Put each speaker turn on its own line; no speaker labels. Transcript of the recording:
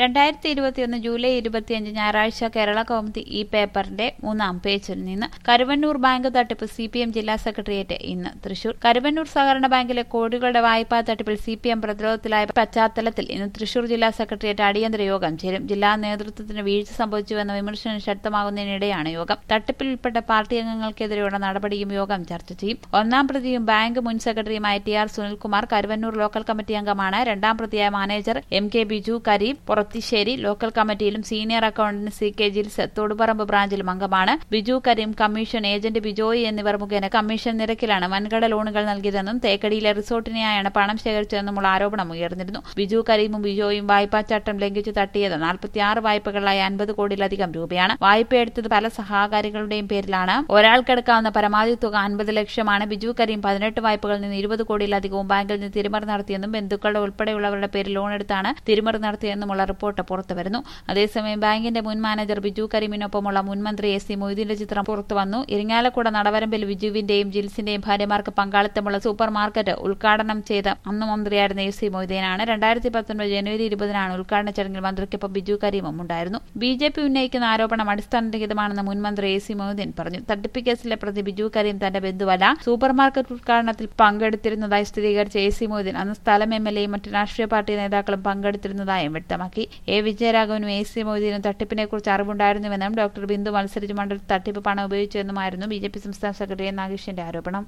രണ്ടായിരത്തി ഇരുപത്തിയൊന്ന് ജൂലൈ ഇരുപത്തിയഞ്ച് ഞായറാഴ്ച കേരള കൗമുദി ഈ പേപ്പറിന്റെ മൂന്നാം പേജിൽ നിന്ന് കരുവന്നൂർ ബാങ്ക് തട്ടിപ്പ് സി പി എം ജില്ലാ സെക്രട്ടേറിയറ്റ് ഇന്ന് തൃശൂർ കരുവന്നൂർ സഹകരണ ബാങ്കിലെ കോടികളുടെ വായ്പാ തട്ടിപ്പിൽ സി പി എം പ്രതിരോധത്തിലായ പശ്ചാത്തലത്തിൽ ഇന്ന് തൃശൂർ ജില്ലാ സെക്രട്ടേറിയറ്റ് അടിയന്തര യോഗം ചേരും ജില്ലാ നേതൃത്വത്തിന് വീഴ്ച സംഭവിച്ചുവെന്ന വിമർശനം ശക്തമാകുന്നതിനിടെയാണ് യോഗം തട്ടിപ്പിൽ ഉൾപ്പെട്ട പാർട്ടി അംഗങ്ങൾക്കെതിരെയുള്ള നടപടിയും യോഗം ചർച്ച ചെയ്യും ഒന്നാം പ്രതിയും ബാങ്ക് മുൻ സെക്രട്ടറിയുമായ T R Sunilkumar Karuvannur local committee അംഗമാണ് രണ്ടാം പ്രതിയായ manager M K Biju Kareem Purathissery local കമ്മിറ്റിയിലും senior accountant C K Jils Thodupparambu ബ്രാഞ്ചിലും അംഗമാണ് ബിജു കരീം കമ്മീഷൻ ഏജന്റ് ബിജോയ് എന്നിവർ മുഖേന കമ്മീഷൻ നിരക്കിലാണ് വൻകിട ലോണുകൾ നൽകിയതെന്നും തേക്കടിയിലെ റിസോർട്ടിനെയാണ് പണം ശേഖരിച്ചതെന്നുമുള്ള ആരോപണം ഉയർന്നിരുന്നു ബിജു കരീമും ബിജോയും വായ്പാ ചട്ടം ലംഘിച്ച് തട്ടിയത് നാൽപ്പത്തിയാറ് വായ്പകളായി അൻപത് കോടിയിലധികം രൂപയാണ് വായ്പ എടുത്തത് പല സഹകാരികളുടെയും പേരിലാണ് ഒരാൾക്കെടുക്കാവുന്ന പരമാവധി തുക അൻപത് ലക്ഷമാണ് ബിജു കരീം പതിനെട്ട് വായ്പകളിൽ നിന്ന് ഇരുപത് കോടിയിലധികവും ബാങ്കിൽ നിന്ന് തിരിമറി നടത്തിയെന്നും ബന്ധുക്കളുടെ ഉൾപ്പെടെയുള്ളവരുടെ പേരിൽ ലോൺ എടുത്താണ് തിരിമറി നടത്തിയെന്നുമുള്ള റിപ്പോർട്ട് പുറത്തുവരുന്നു അതേസമയം ബാങ്കിന്റെ മുൻ മാനേജർ ബിജു കരീമിനൊപ്പമുള്ള മുൻമന്ത്രി എസ് സി മൊയ്തീന്റെ ചിത്രം പുറത്തുവന്നു ഇരിങ്ങാലക്കുട നടവരമ്പിൽ ബിജുവിന്റെയും ജിൽസിന്റെയും ഭാര്യമാർക്ക് പങ്കാളിത്തമുള്ള സൂപ്പർ മാർക്കറ്റ് ഉദ്ഘാടനം ചെയ്ത അന്ന് മന്ത്രിയായിരുന്ന എസ് സി മൊയ്തീനാണ് രണ്ടായിരത്തി പത്തൊൻപത് ജനുവരി ഇരുപതിനാണ് ഉദ്ഘാടന ചടങ്ങിൽ മന്ത്രിക്കൊപ്പം ബിജു കരീമും ഉണ്ടായിരുന്നു ബി ജെ പി ഉന്നയിക്കുന്ന ആരോപണം അടിസ്ഥാനരഹിതമാണെന്ന് മുൻമന്ത്രി എ സി മൊയ്തീൻ പറഞ്ഞു തട്ടിപ്പ് കേസിലെ പ്രതി ബിജു കരീം തന്റെ ബന്ധുവല്ല സൂപ്പർ മാർക്കറ്റ് ഉദ്ഘാടനത്തിൽ പങ്കെടുത്തിരുന്നതായി സ്ഥിരീകരിച്ച എ സി മൊയ്തീൻ അന്ന് സ്ഥലം എം എൽ എയും മറ്റ് രാഷ്ട്രീയ പാർട്ടി നേതാക്കളും പങ്കെടുത്തിരുന്നതായും വ്യക്തമാക്കി എ വിജയരാഘവനും എ സി മൊയ്തീനും തട്ടിപ്പിനെക്കുറിച്ച് അറിവുണ്ടായിരുന്നുവെന്നും ഡോക്ടർ ബിന്ദു മത്സരിച്ച് മണ്ഡലത്തിൽ തട്ടിപ്പ് പണം ഉപയോഗിച്ചുവെന്നുമായിരുന്നു ബി ജെ പി സംസ്ഥാന സെക്രട്ടറി നാഗേഷിന്റെ ആരോപണം